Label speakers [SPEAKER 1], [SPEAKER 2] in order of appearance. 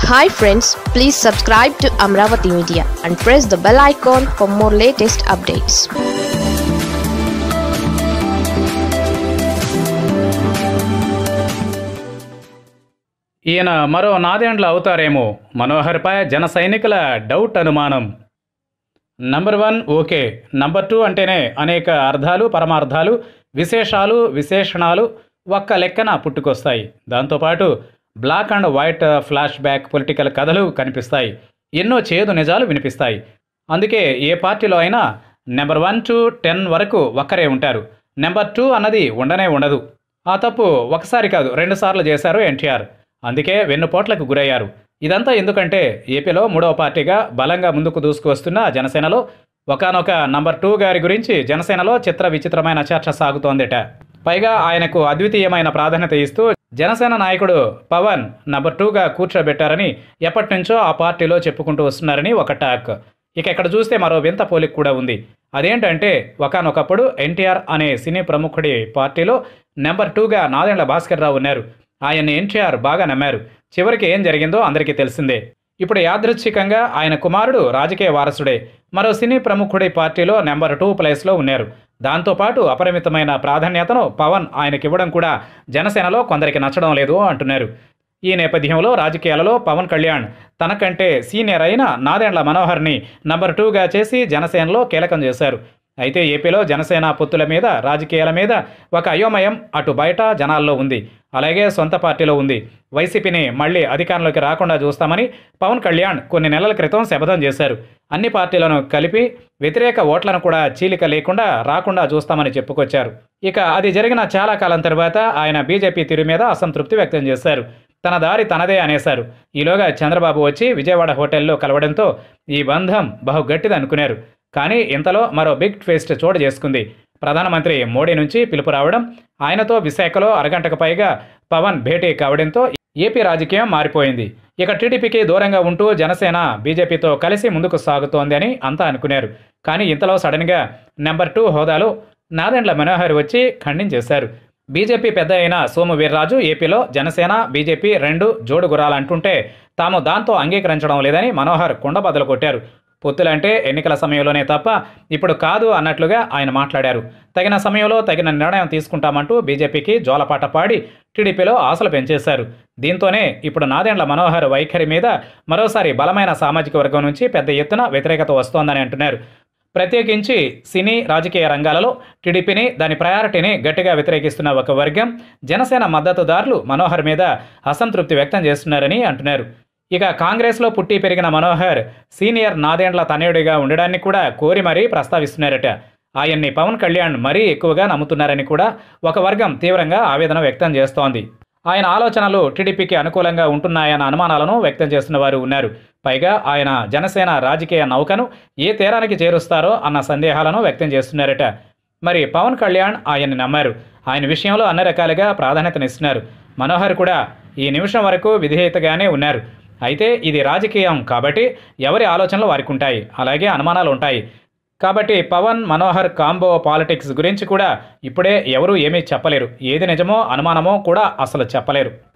[SPEAKER 1] hi friends please subscribe to Amaravati media and press the bell icon for more latest updates
[SPEAKER 2] ఈయన మరో నాదేండ్ల అవుతారేమో మనోహర్పై జన సైనికుల డౌట్ అనుమానం number one okay number two అంటేనే అనేక అర్థాలు పరమార్థాలు విశేషాలు విశేషణాలు ఒక్క లెక్కన పుట్టుకొస్తాయి దాంతోపాటు black and white flashback political కథలు కనిపిస్తాయి ఎన్నో చేదు నిజాలు వినిపిస్తాయి అందుకే ఏ పార్టీలో అయినా నెంబర్ వన్ టు టెన్ వరకు ఒక్కరే ఉంటారు నెంబర్ టూ అన్నది ఉండనే ఉండదు ఆ తప్పు ఒకసారి కాదు రెండుసార్లు చేశారు ఎన్టీఆర్ అందుకే వెన్నుపోట్లకు గురయ్యారు ఇదంతా ఎందుకంటే ఏపీలో మూడవ పార్టీగా బలంగా ముందుకు దూసుకువస్తున్న జనసేనలో ఒకనొక నంబర్ టూ గారి గురించి జనసేనలో చిత్ర విచిత్రమైన చర్చ సాగుతోందట పైగా ఆయనకు అద్వితీయమైన ప్రాధాన్యత ఇస్తూ జనసేన నాయకుడు పవన్ నంబర్ టూగా కూర్చోబెట్టారని ఎప్పటి నుంచో ఆ పార్టీలో చెప్పుకుంటూ వస్తున్నారని ఒక టాక్ ఇక ఇక్కడ చూస్తే మరో వింత పోలిక కూడా ఉంది అదేంటంటే ఒకనొకప్పుడు ఎన్టీఆర్ అనే సినీ ప్రముఖుడి పార్టీలో నెంబర్ టూగా నాదెండ్ల భాస్కర్ రావు ఉన్నారు ఆయన్ని ఎన్టీఆర్ బాగా నమ్మారు చివరికి ఏం జరిగిందో అందరికీ తెలిసిందే ఇప్పుడు యాదృచ్ఛికంగా ఆయన కుమారుడు రాజకీయ వారసుడే మరో సినీ ప్రముఖుడి పార్టీలో నెంబర్ టూ ప్లేస్లో ఉన్నారు దాంతోపాటు అపరిమితమైన ప్రాధాన్యతను పవన్ ఆయనకివ్వడం కూడా జనసేనలో కొందరికి నచ్చడం లేదు అంటున్నారు ఈ నేపథ్యంలో రాజకీయాలలో పవన్ కళ్యాణ్ తనకంటే సీనియర్ అయిన నాదెండ్ల మనోహర్ని నంబర్ టూగా చేసి జనసేనలో కీలకం చేశారు అయితే ఏపీలో జనసేన పొత్తుల మీద రాజకీయాల మీద ఒక అయోమయం అటు బయట జనాల్లో ఉంది అలాగే సొంత పార్టీలో ఉంది వైసీపీని మళ్ళీ అధికారంలోకి రాకుండా చూస్తామని పవన్ కళ్యాణ్ కొన్ని నెలల క్రితం శపథం చేశారు అన్ని పార్టీలను కలిపి వ్యతిరేక ఓట్లను కూడా చీలిక లేకుండా రాకుండా చూస్తామని చెప్పుకొచ్చారు ఇక అది జరిగిన చాలా కాలం తర్వాత ఆయన బీజేపీ తీరు మీద అసంతృప్తి వ్యక్తం చేశారు తన దారి తనదే అనేశారు ఈలోగా చంద్రబాబు వచ్చి విజయవాడ హోటల్లో కలవడంతో ఈ బంధం బహు గట్టిది అనుకున్నారు కానీ ఇంతలో మరో బిగ్ ట్విస్ట్ చోటు చేసుకుంది ప్రధానమంత్రి మోడీ నుంచి పిలుపు రావడం ఆయనతో విశాఖలో అరగంటకు పైగా పవన్ భేటీ కావడంతో ఏపీ రాజకీయం మారిపోయింది ఇక టీడీపీకి దూరంగా ఉంటూ జనసేన బీజేపీతో కలిసి ముందుకు సాగుతోంది అని అంతా అనుకున్నారు కానీ ఇంతలో సడన్గా నెంబర్ టూ హోదాలో నాదెండ్ల మనోహర్ వచ్చి ఖండించేశారు బీజేపీ పెద్ద అయిన సోము వీర్రాజు ఏపీలో జనసేన బీజేపీ రెండు జోడు గురాలంటుంటే తాము దాంతో అంగీకరించడం లేదని మనోహర్ కుండబద్దలు కొట్టారు పొత్తులంటే ఎన్నికల సమయంలోనే తప్ప ఇప్పుడు కాదు అన్నట్లుగా ఆయన మాట్లాడారు తగిన సమయంలో తగిన నిర్ణయం తీసుకుంటామంటూ బీజేపీకి జోలపాట పాడి టీడీపీలో ఆశలు పెంచేశారు దీంతోనే ఇప్పుడు నాదెండ్ల మనోహర్ వైఖరి మీద మరోసారి బలమైన సామాజిక వర్గం నుంచి పెద్ద ఎత్తున వ్యతిరేకత వస్తోందని అంటున్నారు ప్రత్యేకించి సినీ రాజకీయ రంగాలలో టీడీపీని దాని ప్రయారిటీని గట్టిగా వ్యతిరేకిస్తున్న ఒక వర్గం జనసేన మద్దతుదారులు మనోహర్ మీద అసంతృప్తి వ్యక్తం చేస్తున్నారని అంటున్నారు ఇక కాంగ్రెస్లో పుట్టి పెరిగిన మనోహర్ సీనియర్ నాదేండ్ల తనయుడిగా ఉండడాన్ని కూడా కోరి మరీ ప్రస్తావిస్తున్నారట ఆయన్ని పవన్ కళ్యాణ్ మరీ ఎక్కువగా నమ్ముతున్నారని కూడా ఒక వర్గం తీవ్రంగా ఆవేదన వ్యక్తం చేస్తోంది ఆయన ఆలోచనలు టీడీపీకి అనుకూలంగా ఉంటున్నాయన్న అనుమానాలను వ్యక్తం చేస్తున్న వారు ఉన్నారు పైగా ఆయన జనసేన రాజకీయ నౌకను ఏ తీరానికి చేరుస్తారో అన్న సందేహాలను వ్యక్తం చేస్తున్నారట మరి పవన్ కళ్యాణ్ ఆయన్ని నమ్మారు ఆయన విషయంలో అన్ని రకాలుగా ప్రాధాన్యతనిస్తున్నారు మనోహర్ కూడా ఈ నిమిషం వరకు విధేయతగానే ఉన్నారు అయితే ఇది రాజకీయం కాబట్టి ఎవరి ఆలోచనలు వారికి ఉంటాయి అలాగే అనుమానాలు ఉంటాయి కాబట్టి పవన్ మనోహర్ కాంబో పాలిటిక్స్ గురించి కూడా ఇప్పుడే ఎవరూ ఏమీ చెప్పలేరు ఏది నిజమో అనుమానమో కూడా అసలు చెప్పలేరు